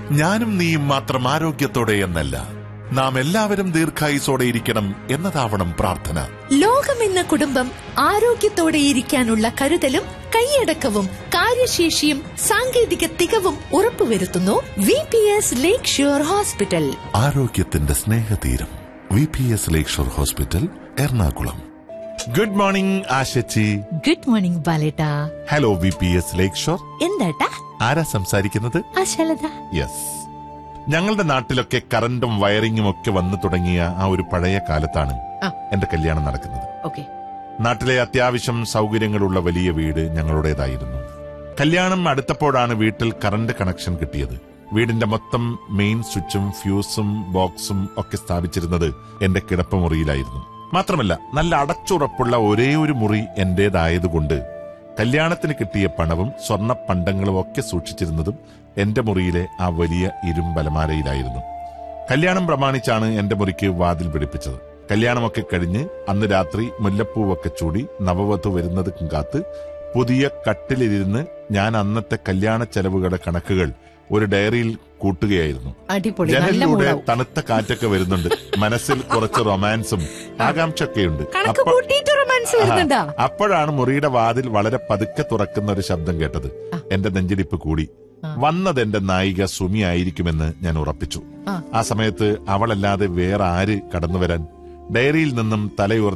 ഞാനും നീയും മാത്രം ആരോഗ്യത്തോടെ എന്നല്ല നാം എല്ലാവരും ദീർഘായുസോടെ ഇരിക്കണം എന്നതാവണം പ്രാർത്ഥന ലോകം എന്ന കുടുംബം ആരോഗ്യത്തോടെ ഇരിക്കാനുള്ള കരുതലും കൈയടക്കവും കാര്യശേഷിയും സാങ്കേതിക തികവും ഉറപ്പുവരുത്തുന്നു V P S Lakeshore hospital ആരോഗ്യത്തിന്റെ സ്നേഹതീരം V P S Lakeshore hospital Ernakulam good morning ആശച്ചി ഗുഡ് മോർണിംഗ് ബാലേട്ടാ hello V P S Lakeshore എന്താട്ടാ ആരാ സംസാരിക്കുന്നത് ആശാലത യെസ് ഞങ്ങളുടെ നാട്ടിലൊക്കെ കറണ്ടും വയറിങ്ങും ഒക്കെ വന്നു തുടങ്ങിയ ആ ഒരു പഴയ കാലത്താണ് ആ. എന്റെ കല്യാണം നടക്കുന്നത് ഓക്കെ നാട്ടിലെ അത്യാവശ്യം സൗകര്യങ്ങളുള്ള വലിയ വീട് ഞങ്ങളുടേതായിരുന്നു കല്യാണം അടുത്തപ്പോഴാണ് വീട്ടിൽ കറണ്ട് കണക്ഷൻ കിട്ടിയത് വീടിന്റെ മൊത്തം മെയിൻ സ്വിച്ചും ഫ്യൂസും ബോക്സും ഒക്കെ സ്ഥാപിച്ചിരുന്നത് എന്റെ കിടപ്പുമുറിയിലായിരുന്നു മാത്രമല്ല നല്ല അടച്ചുറപ്പുള്ള ഒരേ ഒരു മുറി എന്റേതായതുകൊണ്ട് കല്യാണത്തിന് കിട്ടിയ പണവും സ്വർണ്ണ പണ്ടങ്ങളും ഒക്കെ സൂക്ഷിച്ചിരുന്നതും എന്റെ മുറിയിലെ ആ വലിയ ഇരുമ്പലമാരയിലായിരുന്നു കല്യാണം പ്രമാണിച്ചാണ് എന്റെ മുറിക്ക് വാതിൽ പിടിപ്പിച്ചത് കല്യാണമൊക്കെ കഴിഞ്ഞ് അന്ന് രാത്രി മുല്ലപ്പൂവൊക്കെ ചൂടി നവവധു വരുന്നത് കാത്ത് പുതിയ കട്ടിലിരുന്ന് ഞാൻ അന്നത്തെ കല്യാണ ചെലവുകളുടെ കണക്കുകൾ ഒരു ഡയറിയിൽ കൂട്ടുകയായിരുന്നു അടിപൊളി നല്ല ജനലിലൂടെ മൂടാവും തണുത്ത കാറ്റൊക്കെ വരുന്നുണ്ട് മനസ്സിൽ കുറച്ച് റൊമാൻസും ആകാംക്ഷയൊക്കെയുണ്ട് കണക്ക് അപ്പ- കൂട്ടിയിട്ട് റൊമാൻസ് വരുന്നുണ്ടാ ആ, അപ്പോഴാണ് മുറിയുടെ വാതിൽ വളരെ പതുക്കെ തുറക്കുന്ന ഒരു ശബ്ദം കേട്ടത് എന്റെ നെഞ്ചിടിപ്പ് കൂടി വന്നത് എന്റെ നായിക സുമി ആയിരിക്കുമെന്ന് ഞാൻ ഉറപ്പിച്ചു ആ. ആ സമയത്ത് അവളല്ലാതെ വേറെ ആര് കടന്നു വരാൻ ഡയറിയിൽ നിന്നും തലയുയർത്തി